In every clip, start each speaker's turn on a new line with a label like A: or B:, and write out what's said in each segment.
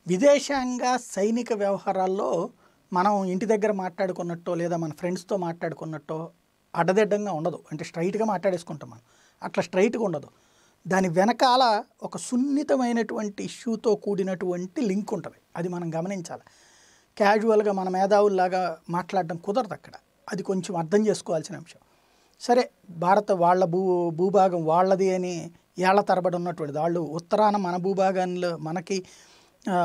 A: విదేశాంగ సైనిక వ్యవహారాల్లో మనం ఇంటి దగ్గర మాట్లాడుకున్నట్టో లేదా మన ఫ్రెండ్స్తో మాట్లాడుకున్నట్టో అడ్డదిడ్డంగా ఉండదు అంటే స్ట్రైట్గా మాట్లాడేసుకుంటాం మనం అట్లా స్ట్రైట్గా ఉండదు దాని వెనకాల ఒక సున్నితమైనటువంటి ఇష్యూతో కూడినటువంటి లింక్ ఉంటుంది అది మనం గమనించాలి క్యాజువల్గా మన మేధావుల్లాగా మాట్లాడడం కుదరదు అక్కడ అది కొంచెం అర్థం చేసుకోవాల్సిన అంశం సరే భారత వాళ్ళ భూ భూభాగం వాళ్ళది అని ఏళ్ల తరబడి ఉన్నటువంటిది వాళ్ళు ఉత్తరాన మన భూభాగంలో మనకి ఆ,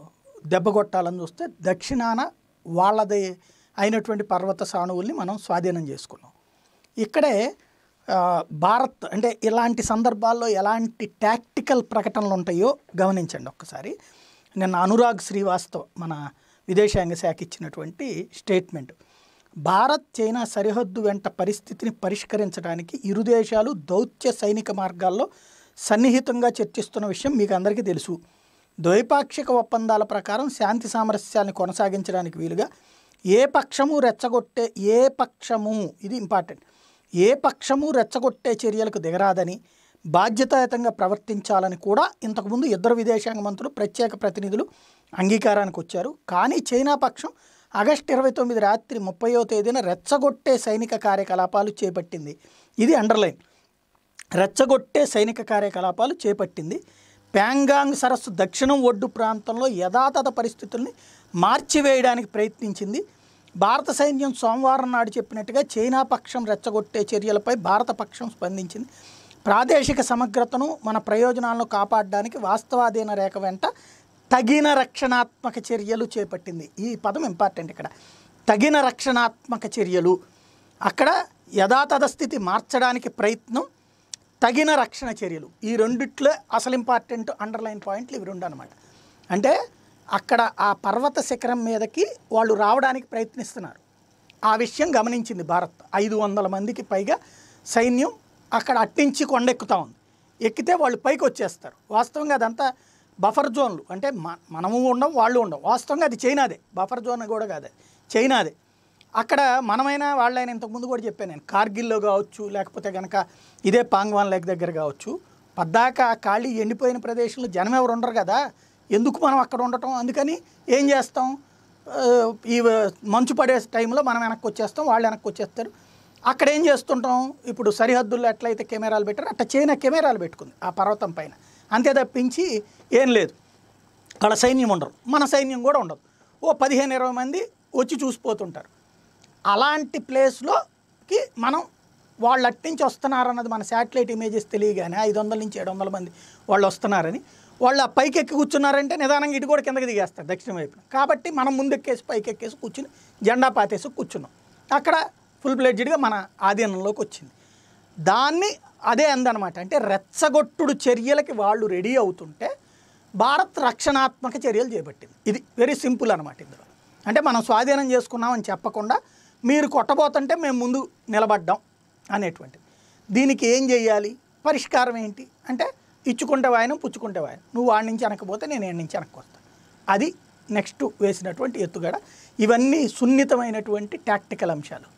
A: దెబ్బ కొట్టాలని చూస్తే దక్షిణాన వాళ్ళది అయినటువంటి పర్వత సాణువుల్ని మనం స్వాధీనం చేసుకున్నాం ఇక్కడే ఆ, భారత్ అంటే ఇలాంటి సందర్భాల్లో ఎలాంటి టాక్టికల్ ప్రకటనలు ఉంటాయో గమనించండి ఒక్కసారి నిన్న అనురాగ్ శ్రీవాస్తవ్ మన విదేశాంగ శాఖ ఇచ్చినటువంటి స్టేట్మెంట్ భారత్ చైనా సరిహద్దు వెంట పరిస్థితిని పరిష్కరించడానికి ఇరు దేశాలు దౌత్య సైనిక మార్గాల్లో సన్నిహితంగా చర్చిస్తున్న విషయం మీకు అందరికీ తెలుసు ద్వైపాక్షిక ఒప్పందాల ప్రకారం శాంతి సామరస్యాన్ని కొనసాగించడానికి వీలుగా ఏ పక్షము రెచ్చగొట్టే ఏ పక్షము ఇది ఇంపార్టెంట్ ఏ పక్షము రెచ్చగొట్టే చర్యలకు దిగరాదని బాధ్యతాయుతంగా ప్రవర్తించాలని కూడా ఇంతకుముందు ఇద్దరు విదేశాంగ మంత్రులు ప్రత్యేక ప్రతినిధులు అంగీకారానికి వచ్చారు కానీ చైనా పక్షం ఆగస్టు ఇరవై తొమ్మిది రాత్రి ముప్పయో తేదీన రెచ్చగొట్టే సైనిక కార్యకలాపాలు చేపట్టింది ఇది అండర్లైన్ రెచ్చగొట్టే సైనిక కార్యకలాపాలు చేపట్టింది ప్యాంగాంగ్ సరస్సు దక్షిణం ఒడ్డు ప్రాంతంలో యథాతథ పరిస్థితుల్ని మార్చివేయడానికి ప్రయత్నించింది భారత సైన్యం సోమవారం నాడు చెప్పినట్టుగా చైనా పక్షం రెచ్చగొట్టే చర్యలపై భారత పక్షం స్పందించింది ప్రాదేశిక సమగ్రతను మన ప్రయోజనాలను కాపాడడానికి వాస్తవాధీన రేఖ వెంట తగిన రక్షణాత్మక చర్యలు చేపట్టింది ఈ పదం ఇంపార్టెంట్ ఇక్కడ తగిన రక్షణాత్మక చర్యలు అక్కడ యథాతథ స్థితి మార్చడానికి ప్రయత్నం తగిన రక్షణ చర్యలు ఈ రెండిట్లో అసలు ఇంపార్టెంట్ అండర్లైన్ పాయింట్లు ఇవి రెండు అనమాట అంటే అక్కడ ఆ పర్వత శిఖరం మీదకి వాళ్ళు రావడానికి ప్రయత్నిస్తున్నారు ఆ విషయం గమనించింది భారత్ ఐదు వందల మందికి పైగా సైన్యం అక్కడ అట్టించి కొండెక్కుతా ఉంది ఎక్కితే వాళ్ళు పైకి వచ్చేస్తారు వాస్తవంగా అదంతా బఫర్ జోన్లు అంటే మ- మనము ఉండం వాళ్ళు ఉండం వాస్తవంగా అది చైనాదే బఫర్ జోన్ కూడా కాదు అది చైనాదే అక్కడ మనమైనా వాళ్ళైనా ఇంతకుముందు కూడా చెప్పాను నేను కార్గిల్లో కావచ్చు లేకపోతే కనుక ఇదే పాంగ్వాన్ లేక్ దగ్గర కావచ్చు పద్దాక ఆ ఖాళీ ఎండిపోయిన ప్రదేశంలో జనం ఎవరు ఉండరు కదా ఎందుకు మనం అక్కడ ఉండటం అందుకని ఏం చేస్తాం ఆ, ఈ మంచు పడే టైంలో మనం వెనక్కి వచ్చేస్తాం వాళ్ళు వెనక్కి వచ్చేస్తారు అక్కడ ఏం చేస్తుంటాం ఇప్పుడు సరిహద్దుల్లో ఎట్లయితే కెమెరాలు పెట్టారో అట్లా చైనా కెమెరాలు పెట్టుకుంది ఆ పర్వతం పైన అంతే తప్పించి ఏం లేదు వాళ్ళ సైన్యం ఉండరు మన సైన్యం కూడా ఉండదు ఓ పదిహేను ఇరవై మంది వచ్చి చూసిపోతుంటారు అలాంటి ప్లేస్లోకి మనం వాళ్ళు అట్టించి వస్తున్నారన్నది మన శాటిలైట్ ఇమేజెస్ తెలియగానే ఐదు వందల నుంచి ఏడు వందల మంది వాళ్ళు వస్తున్నారని వాళ్ళు ఆ పైకి ఎక్కి కూర్చున్నారంటే నిదానంగా ఇటు కూడా కిందకి దిగేస్తారు దక్షిణ వైపున కాబట్టి మనం ముందెక్కేసి పైకి ఎక్కేసి కూర్చుని జెండా పాతేసి కూర్చున్నాం అక్కడ ఫుల్ ప్లేడ్జ్డ్గా మన ఆధీనంలోకి వచ్చింది దాన్ని అదే అందనమాట అంటే రెచ్చగొట్టుడు చర్యలకి వాళ్ళు రెడీ అవుతుంటే భారత్ రక్షణాత్మక చర్యలు చేపట్టింది ఇది వెరీ సింపుల్ అనమాట ఇందులో అంటే మనం స్వాధీనం చేసుకున్నామని చెప్పకుండా మీరు కొట్టబోతుంటే మేము ముందు నిలబడ్డాం అనేటువంటిది దీనికి ఏం చేయాలి పరిష్కారం ఏంటి అంటే ఇచ్చుకుంటే వాయనం పుచ్చుకుంటే వాయనం నువ్వు వాడి నుంచి వెనకపోతే నేను ఏడు నుంచి వెనక్కి వస్తాను అది నెక్స్ట్ వేసినటువంటి ఎత్తుగడ ఇవన్నీ సున్నితమైనటువంటి టాక్టికల్ అంశాలు